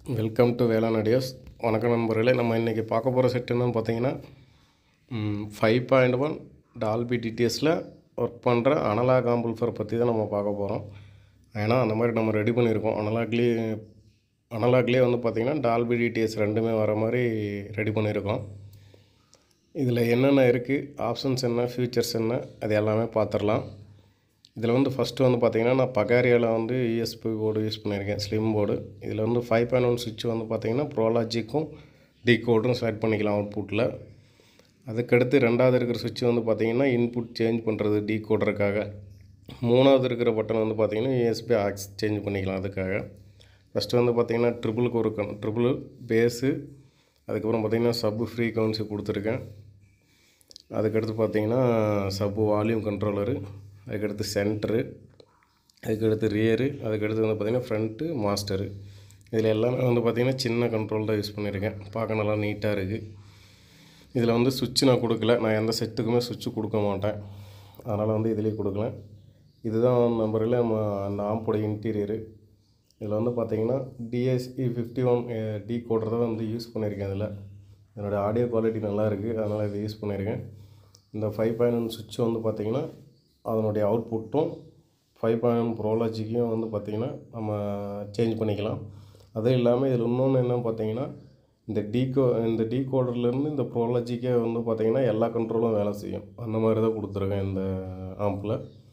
welcome to வேளாண் adios வணக்கம் நண்பர்களே நம்ம இன்றைக்கி பார்க்க போகிற செட் என்னன்னு பார்த்தீங்கன்னா ஃபைவ் பாயிண்ட் ஒன் டால்பி டிடிஎஸில் ஒர்க் பண்ணுற அனலாக் ஆம்பிள்ஃபர் பற்றி தான் நம்ம பார்க்க போகிறோம் ஏன்னா அந்த மாதிரி நம்ம ரெடி பண்ணியிருக்கோம் அனலாக்லேயே அனலாக்லேயே வந்து பார்த்திங்கன்னா டால்பி டிடிஎஸ் ரெண்டுமே வர மாதிரி ரெடி பண்ணியிருக்கோம் இதில் என்னென்ன இருக்குது ஆப்ஷன்ஸ் என்ன ஃபியூச்சர்ஸ் என்ன அது எல்லாமே பார்த்துடலாம் இதில் வந்து ஃபஸ்ட்டு வந்து பார்த்திங்கன்னா நான் பகாரியாவில் வந்து இஎஸ்பி போர்டு யூஸ் பண்ணியிருக்கேன் ஸ்லிம் போர்டு இதில் வந்து ஃபைவ் பாயிண்ட் ஒன் சுவிட்ச் வந்து பார்த்திங்கன்னா ப்ரோலாஜிக்கும் டிகோடும் செலக்ட் பண்ணிக்கலாம் அவுட்புட்டில் அதுக்கடுத்து ரெண்டாவது இருக்கிற சுவிட்ச் வந்து பார்த்திங்கன்னா இன்புட் சேஞ்ச் பண்ணுறது டீகோடருக்காக மூணாவது இருக்கிற பட்டன் வந்து பார்த்திங்கன்னா யூஎஸ்பி ஆக்ஸ் சேஞ்ச் பண்ணிக்கலாம் அதுக்காக ஃபஸ்ட்டு வந்து பார்த்திங்கன்னா ட்ரிபிளுக்கு ஒரு கன் ட்ரிபிள் பேஸு அதுக்கப்புறம் பார்த்திங்கன்னா சப்பு ஃப்ரீக்வன்சி கொடுத்துருக்கேன் அதுக்கடுத்து பார்த்திங்கன்னா சப்பு வால்யூம் கண்ட்ரோலரு அதுக்கடுத்து சென்ட்ரு அதுக்கடுத்து ரியரு அதுக்கடுத்து வந்து பார்த்திங்கன்னா ஃப்ரண்ட்டு மாஸ்டரு இதில் எல்லாமே வந்து பார்த்திங்கன்னா சின்ன கண்ட்ரோல் தான் யூஸ் பண்ணியிருக்கேன் பார்க்க நல்லா நீட்டாக இருக்குது இதில் வந்து சுவிட்ச் நான் கொடுக்கல நான் எந்த செட்டுக்குமே சுவிட்சு கொடுக்க மாட்டேன் அதனால் வந்து இதுலேயே கொடுக்கல இதுதான் நம்பரில் நம்ம அந்த ஆம்போட இன்டீரியரு இதில் வந்து பார்த்திங்கன்னா TSE fifty one decoder தான் வந்து யூஸ் பண்ணியிருக்கேன் இதில் என்னோடய ஆடியோ குவாலிட்டி நல்லா இருக்குது அதனால் இதை யூஸ் பண்ணியிருக்கேன் இந்த ஃபைவ் பாயிண்ட் ஒன் சுவிட்ச் வந்து பார்த்திங்கன்னா அதனுடைய அவுட்புட்டும் ஃபைவ் பாயிண்ட் ப்ரோலாஜிக்கையும் வந்து பார்த்திங்கன்னா நம்ம சேஞ்ச் பண்ணிக்கலாம் அதுவும் இல்லாமல் இதில் இன்னொன்று என்ன பார்த்தீங்கன்னா இந்த டீகோ இந்த டீகோடர்லேருந்து இந்த ப்ரோலாஜிக்கே வந்து பார்த்திங்கன்னா எல்லா கண்ட்ரோலும் வேலை செய்யும் அந்த மாதிரி தான் கொடுத்துருக்கேன் இந்த ஆம்பில்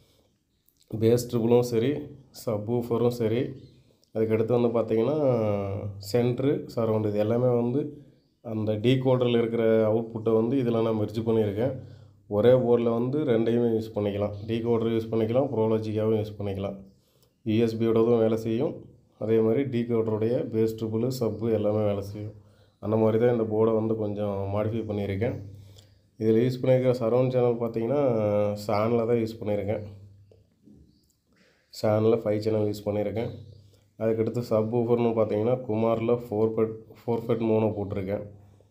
பேஸ் ட்ரிபிளும் சரி சப்வூஃபரும் சரி அதுக்கடுத்து வந்து பார்த்திங்கன்னா சென்ட்ரு சரௌண்ட் இது எல்லாமே வந்து அந்த டீகோடரில் இருக்கிற அவுட்புட்டை வந்து இதில் நான் மெர்ஜ் பண்ணியிருக்கேன் ஒரே போர்டில் வந்து ரெண்டையுமே யூஸ் பண்ணிக்கலாம் டீகோடர் யூஸ் பண்ணிக்கலாம் ப்ரோலாஜிக்காகவும் யூஸ் பண்ணிக்கலாம் யூஎஸ்பியோடதும் வேலை செய்யும் அதே மாதிரி டீகோடருடைய பேஸ் ட்ரிபிள் சப்பு எல்லாமே வேலை செய்யும் அந்த மாதிரி தான் இந்த போர்டை வந்து கொஞ்சம் மாடிஃபை பண்ணியிருக்கேன் இதில் யூஸ் பண்ணியிருக்கிற சரௌண்ட் சேனல் பார்த்தீங்கன்னா சானில் தான் யூஸ் பண்ணியிருக்கேன் சேனலில் ஃபைவ் சேனல் யூஸ் பண்ணியிருக்கேன் அதுக்கடுத்து சப் ஊஃபர்னு பார்த்தீங்கன்னா குமாரில் ஃபோர் ஃபெட் ஃபோர் ஃபெட் மூணு போட்டிருக்கேன்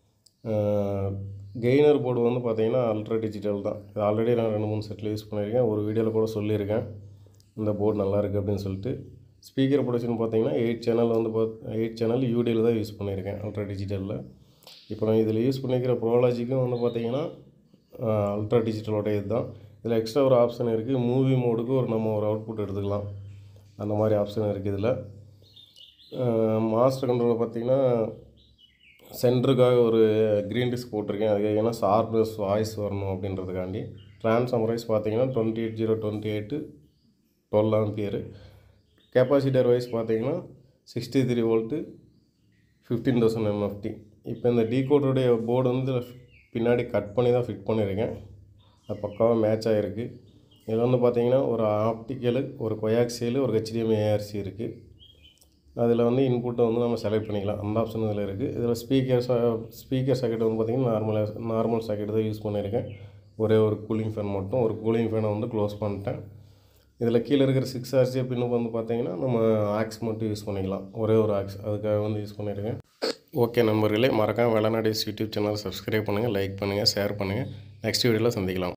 கெய்னர் போர்டு வந்து பார்த்தீங்கன்னா அல்ட்ரா டிஜிட்டல் தான் இது ஆல்ரெடி நான் ரெண்டு மூணு செட்டில் யூஸ் பண்ணியிருக்கேன் ஒரு வீடியோவில் கூட சொல்லியிருக்கேன் இந்த போர்டு நல்லா இருக்குது அப்படின்னு சொல்லிட்டு ஸ்பீக்கர் ப்ரொடக்ஷன் பார்த்தீங்கன்னா எயிட் சேனல் வந்து பார்த் எயிட் சேனல் யூடியில் தான் யூஸ் பண்ணியிருக்கேன் அல்ட்ரா டிஜிட்டலில் இப்போ நான் இதில் யூஸ் பண்ணியிருக்கிற ப்ரோலாஜிக்கும் வந்து பார்த்தீங்கன்னா அல்ட்ரா டிஜிட்டலோட இது தான் இதில் எக்ஸ்ட்ரா ஒரு ஆப்ஷன் இருக்குது மூவி மோடுக்கு ஒரு நம்ம ஒரு அவுட்புட் எடுத்துக்கலாம் அந்த மாதிரி ஆப்ஷன் இருக்குது இதில் மாஸ்டர் கண்ட்ரோலில் பார்த்தீங்கன்னா சென்டருக்காக ஒரு க்ரீன் டிஸ்க் போட்டிருக்கேன் அது ஏன்னா ஷார்ப்னஸ் வாய்ஸ் வரணும் அப்படின்றதுக்காண்டி ட்ரான்ஸ்ஃபார்மரைஸ் பார்த்தீங்கன்னா twenty eight zero twenty eight twelve ampere capacitor wise பார்த்தீங்கன்னா sixty three volt fifteen thousand MFD இப்போ இந்த டீகோடருடைய போர்டு வந்து பின்னாடி கட் பண்ணி தான் ஃபிட் பண்ணியிருக்கேன் அது பக்காவாக மேட்ச் ஆகிருக்கு இதில் வந்து பார்த்தீங்கன்னா ஒரு ஆப்டிக்கலு ஒரு கொயாக்சியலு ஒரு ஹெச்டிஎம்ஐ ஏஆர்சி இருக்குது அதில் வந்து இன்புட்டை வந்து நம்ம செலக்ட் பண்ணிக்கலாம் அந்த ஆப்ஷன் இதில் இருக்குது இதில் ஸ்பீக்கர் ஸ்பீக்கர் சாக்கெட் வந்து பார்த்திங்கன்னா நார்மலாக நார்மல் சாக்கெட் தான் யூஸ் பண்ணியிருக்கேன் ஒரே ஒரு கூலிங் ஃபேன் மட்டும் ஒரு கூலிங் ஃபேனை வந்து க்ளோஸ் பண்ணிட்டேன் இதில் கீழே இருக்கிற சிக்ஸ் ஆர்சி பின்னு வந்து பார்த்திங்கன்னா நம்ம ஆக்ஸ் மட்டும் யூஸ் பண்ணிக்கலாம் ஒரே ஒரு ஆக்ஸ் அதுக்காக வந்து யூஸ் பண்ணியிருக்கேன் ஓகே நண்பர்களே மறக்காம வேளாண் யூடியூப் சேனல் சப்ஸ்கிரைப் பண்ணுங்கள் லைக் பண்ணுங்கள் ஷேர் பண்ணுங்கள் நெக்ஸ்ட் வீடியோவில் சந்திக்கலாம்